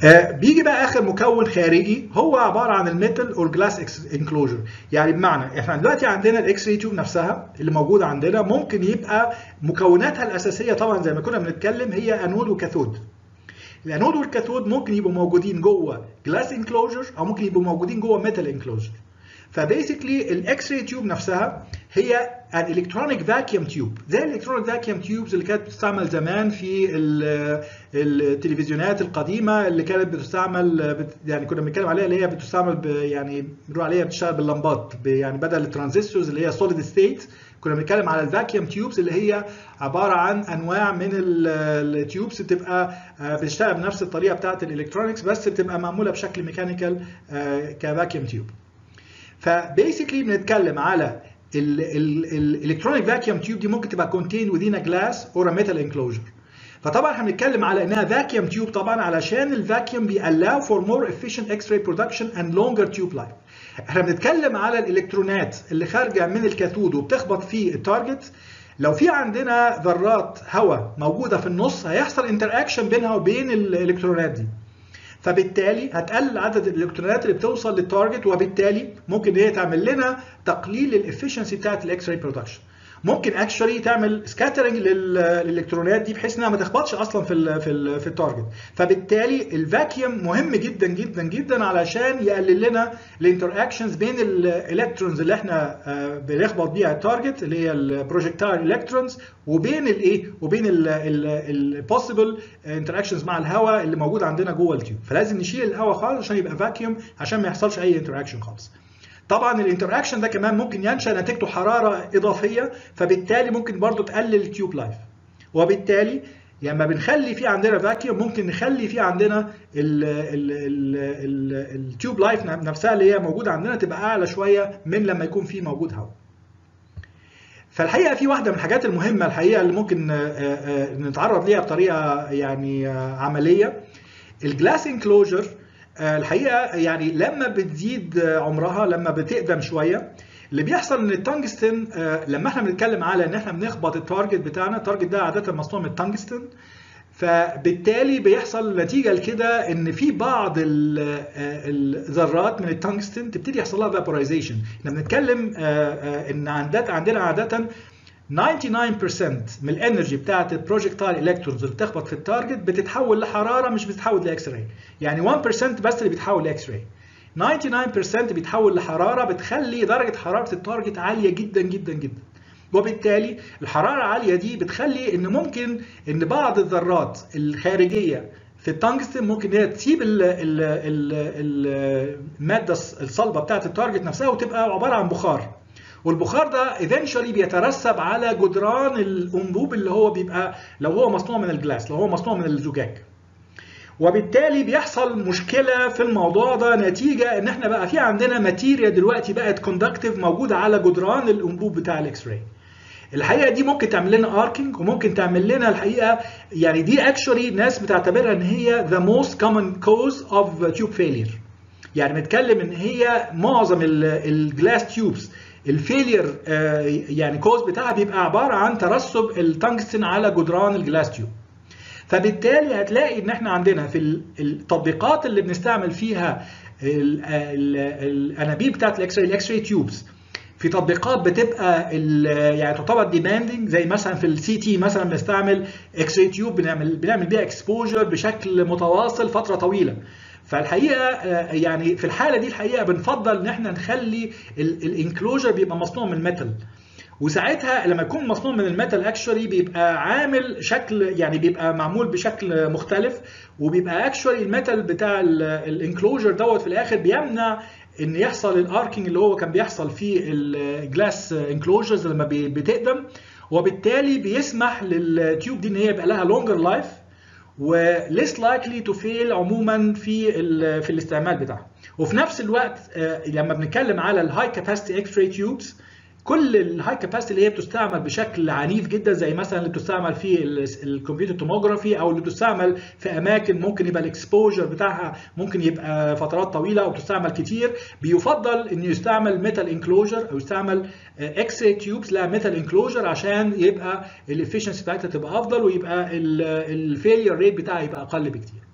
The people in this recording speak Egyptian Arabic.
آه بيجي بقى اخر مكون خارجي هو عباره عن الميتال اور جلاس انكلوجر يعني بمعنى احنا دلوقتي عندنا الاكس راي تيوب نفسها اللي موجوده عندنا ممكن يبقى مكوناتها الاساسيه طبعا زي ما كنا بنتكلم هي انود وكاثود الانود والكاثود ممكن يبقوا موجودين جوه جلاس انكلوجر او ممكن يبقوا موجودين جوه ميتال انكلوجر فبيسكلي الاكس راي تيوب نفسها هي الالكترونيك فاكيوم تيوب زي الالكترونيك فاكيوم تيوبز اللي كانت بتستعمل زمان في التلفزيونات القديمه اللي كانت بتستعمل يعني كنا بنتكلم عليها اللي هي بتستعمل يعني بنقول عليها بتشتغل باللمبات يعني بدل الترانزستورز اللي هي سوليد ستيت كنا بنتكلم على الفاكيوم تيوبز اللي هي عباره عن انواع من التيوبز بتبقى بتشتغل بنفس الطريقه بتاعت الالكترونكس بس بتبقى معموله بشكل ميكانيكال كفاكيوم تيوب فبيسكلي بنتكلم على الالكترونيك فاكيوم تيوب دي ممكن تبقى كونتين within a glass or a metal enclosure فطبعا احنا بنتكلم على انها فاكيوم تيوب طبعا علشان الفاكيوم بيallow for more efficient x-ray production and longer tube life احنا بنتكلم على الالكترونات اللي خارجه من الكاثود وبتخبط في التارجت لو في عندنا ذرات هواء موجوده في النص هيحصل انتر اكشن بينها وبين الالكترونات دي فبالتالي هتقلل عدد الالكترونات اللي بتوصل للتارجت وبالتالي ممكن هي تعمل لنا تقليل للافشنسي بتاعت الاكس راي برودكشن ممكن اكشولي تعمل سكاترنج للالكترونات دي بحيث انها ما تخبطش اصلا في ال في ال في التارجت فبالتالي الفاكيوم مهم جدا جدا جدا علشان يقلل لنا الانتر اكشنز بين الالكترونز اللي احنا بنخبط بيها التارجت اللي هي البروجكتايل الكترونز وبين الايه وبين البوسيبل انتر اكشنز مع الهواء اللي موجود عندنا جوه التيوب فلازم نشيل الهواء خالص عشان يبقى فاكيوم عشان ما يحصلش اي انتر اكشن خالص طبعا الانتر اكشن ده كمان ممكن ينشا نتيجته حراره اضافيه فبالتالي ممكن برضو تقلل التيوب لايف وبالتالي لما يعني بنخلي في عندنا فاكيوم ممكن نخلي في عندنا التيوب لايف نفسها اللي هي موجوده عندنا تبقى اعلى شويه من لما يكون في موجود هواء فالحقيقه في واحده من الحاجات المهمه الحقيقه اللي ممكن نتعرض ليها بطريقه يعني عمليه الجلاس انكلوجر الحقيقه يعني لما بتزيد عمرها لما بتقدم شويه اللي بيحصل ان التنجستن لما احنا بنتكلم على ان احنا بنخبط التارجت بتاعنا التارجت ده عاده مصنوع من التنجستن فبالتالي بيحصل نتيجه لكده ان في بعض الذرات من التنجستن تبتدي يحصل لها فابورايزيشن احنا بنتكلم ان عندنا عاده 99% من الانرجي بتاعت البروجكتايل الكترونز اللي بتخبط في التارجت بتتحول لحراره مش بتتحول لاكس راي يعني 1% بس اللي بيتحول لاكس راي 99% بيتحول لحراره بتخلي درجه حراره التارجت عاليه جدا جدا جدا وبالتالي الحراره العاليه دي بتخلي ان ممكن ان بعض الذرات الخارجيه في التنجستن ممكن هي تسيب الماده الصلبه بتاعت التارجت نفسها وتبقى عباره عن بخار والبخار ده ايفينشولي بيترسب على جدران الانبوب اللي هو بيبقى لو هو مصنوع من الجلاس لو هو مصنوع من الزجاج وبالتالي بيحصل مشكله في الموضوع ده نتيجه ان احنا بقى في عندنا ماتيريال دلوقتي بقت كوندكتيف موجوده على جدران الانبوب بتاع الاكس راي الحقيقه دي ممكن تعمل لنا اركينج وممكن تعمل لنا الحقيقه يعني دي اكشولي ناس بتعتبرها ان هي ذا موست كومن كوز اوف تيوب فيلير يعني بنتكلم ان هي معظم الجلاس تيوبس الفيلير يعني كوز بتاعها بيبقى عباره عن ترسب التنجستن على جدران الجلاس تيوب فبالتالي هتلاقي ان احنا عندنا في التطبيقات اللي بنستعمل فيها الانابيب بتاعت الاكس راي الاكس راي تيوبس في تطبيقات بتبقى يعني تعتبر ديماندنج زي مثلا في السي تي مثلا بنستعمل اكس راي تيوب بنعمل بنعمل بيها اكسبوجر بشكل متواصل فتره طويله فالحقيقه يعني في الحاله دي الحقيقه بنفضل ان احنا نخلي الانكلوجر بيبقى مصنوع من ميتال وساعتها لما يكون مصنوع من الميتال اكشولي بيبقى عامل شكل يعني بيبقى معمول بشكل مختلف وبيبقى اكشولي الميتال بتاع الانكلوجر دوت في الاخر بيمنع ان يحصل الاركينج اللي هو كان بيحصل في الجلاس انكلوجرز لما بتقدم وبالتالي بيسمح للتيوب دي ان هي يبقى لها لونجر لايف وليس لايكلي تو فيل عموما في في الاستعمال بتاعها وفي نفس الوقت لما بنتكلم على الهاي كاباسيتي اكس راي تيوبس كل الهاي كاباسيتي اللي هي بتستعمل بشكل عنيف جدا زي مثلا اللي بتستعمل في الكمبيوتر توموجرافي او اللي بتستعمل في اماكن ممكن يبقى الاكسبوجر بتاعها ممكن يبقى فترات طويله او بتستعمل كتير بيفضل انه يستعمل ميتال انكلوجر او يستعمل اكس راي تيوبس لا ميتال انكلوجر عشان يبقى الافشنسي بتاعتها تبقى افضل ويبقى الفيلير ريت بتاعها يبقى اقل بكتير